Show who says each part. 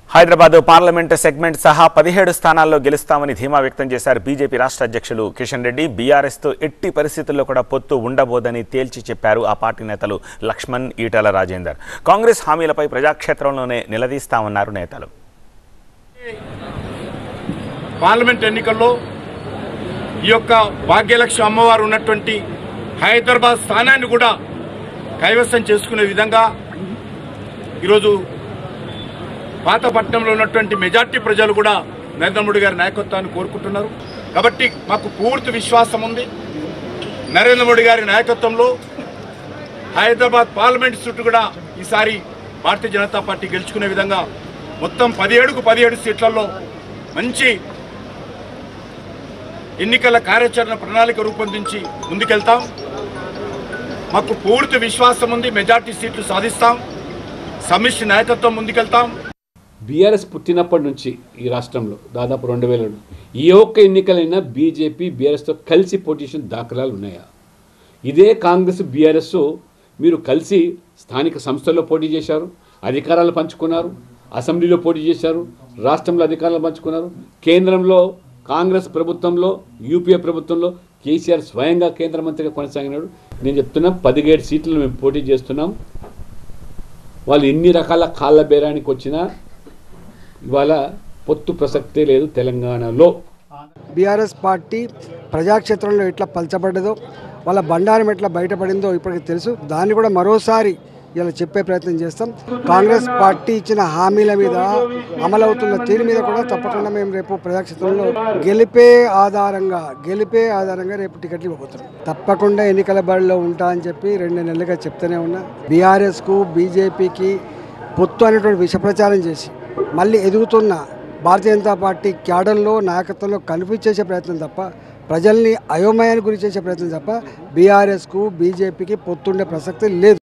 Speaker 1: Hyderabad parliament segment సహా పదిహేడు స్థానాల్లో గెలుస్తామని ధీమా వ్యక్తం చేశారు బీజేపీ రాష్ట్ర అధ్యక్షులు కిషన్ రెడ్డి బీఆర్ఎస్తో ఎట్టి పరిస్థితుల్లో కూడా పొత్తు ఉండబోదని తేల్చి చెప్పారు ఆ పార్టీ నేతలు లక్ష్మణ్ ఈటల రాజేందర్ కాంగ్రెస్ హామీలపై ప్రజాక్షేత్రంలోనే నిలదీస్తామన్నారు నేతలు
Speaker 2: పార్లమెంట్ ఎన్నికల్లో ఈ యొక్క భాగ్యలక్ష్మి అమ్మవారు ఉన్నటువంటి హైదరాబాద్ స్థానాన్ని కూడా కైవసం చేసుకునే విధంగా ఈరోజు పాతపట్నంలో ఉన్నటువంటి మెజార్టీ ప్రజలు కూడా నరేంద్ర మోడీ గారి నాయకత్వాన్ని కోరుకుంటున్నారు కాబట్టి మాకు పూర్తి విశ్వాసం ఉంది నరేంద్ర మోడీ గారి నాయకత్వంలో హైదరాబాద్ పార్లమెంట్ చుట్టూ కూడా ఈసారి భారతీయ జనతా పార్టీ గెలుచుకునే విధంగా మొత్తం పదిహేడుకు పదిహేడు సీట్లలో మంచి ఎన్నికల కార్యాచరణ ప్రణాళిక రూపొందించి ముందుకెళ్తాం మాకు పూర్తి విశ్వాసం ఉంది మెజార్టీ సీట్లు సాధిస్తాం సమిష్టి నాయకత్వం ముందుకెళ్తాం
Speaker 3: బీఆర్ఎస్ పుట్టినప్పటి నుంచి ఈ రాష్ట్రంలో దాదాపు రెండు వేల ఏ ఒక్క ఎన్నికలైనా బీజేపీ బీఆర్ఎస్తో కలిసి పోటీ చేసిన దాఖలాలు ఉన్నాయా ఇదే కాంగ్రెస్ బీఆర్ఎస్ మీరు కలిసి స్థానిక సంస్థల్లో పోటీ చేశారు అధికారాలు పంచుకున్నారు అసెంబ్లీలో పోటీ చేశారు రాష్ట్రంలో అధికారాలు పంచుకున్నారు కేంద్రంలో కాంగ్రెస్ ప్రభుత్వంలో యూపీఏ ప్రభుత్వంలో కేసీఆర్ స్వయంగా కేంద్ర మంత్రిగా కొనసాగినాడు నేను చెప్తున్నా పదిహేడు సీట్లు మేము పోటీ చేస్తున్నాం వాళ్ళు ఎన్ని రకాల కాళ్ళ బేరానికి వచ్చినా ఇవాళ పొత్తు ప్రసక్తే లేదు తెలంగాణలో
Speaker 4: బీఆర్ఎస్ పార్టీ ప్రజాక్షేత్రంలో ఎట్లా పలచబడ్డదో వాళ్ళ బండారం ఎట్లా బయటపడిందో ఇప్పటికి తెలుసు దాన్ని కూడా మరోసారి ఇలా చెప్పే ప్రయత్నం చేస్తాం కాంగ్రెస్ పార్టీ ఇచ్చిన హామీల మీద అమలవుతున్న తీరు మీద కూడా తప్పకుండా మేము రేపు ప్రజాక్షేత్రంలో గెలిపే ఆధారంగా గెలిపే ఆధారంగా రేపు టికెట్లు ఇవ్వబోతున్నాం తప్పకుండా ఎన్నికల బడిలో ఉంటా అని చెప్పి రెండు నెలలుగా చెప్తూనే ఉన్నా బీఆర్ఎస్కు బీజేపీకి పొత్తు అనేటువంటి విష ప్రచారం చేసి మళ్ళీ ఎదుగుతున్న భారతీయ జనతా పార్టీ క్యాడర్లో నాయకత్వంలో కన్ఫ్యూజ్ చేసే ప్రయత్నం తప్ప ప్రజల్ని అయోమయానికి గురి చేసే ప్రయత్నం తప్ప బీఆర్ఎస్కు బీజేపీకి పొత్తుండే ప్రసక్తి లేదు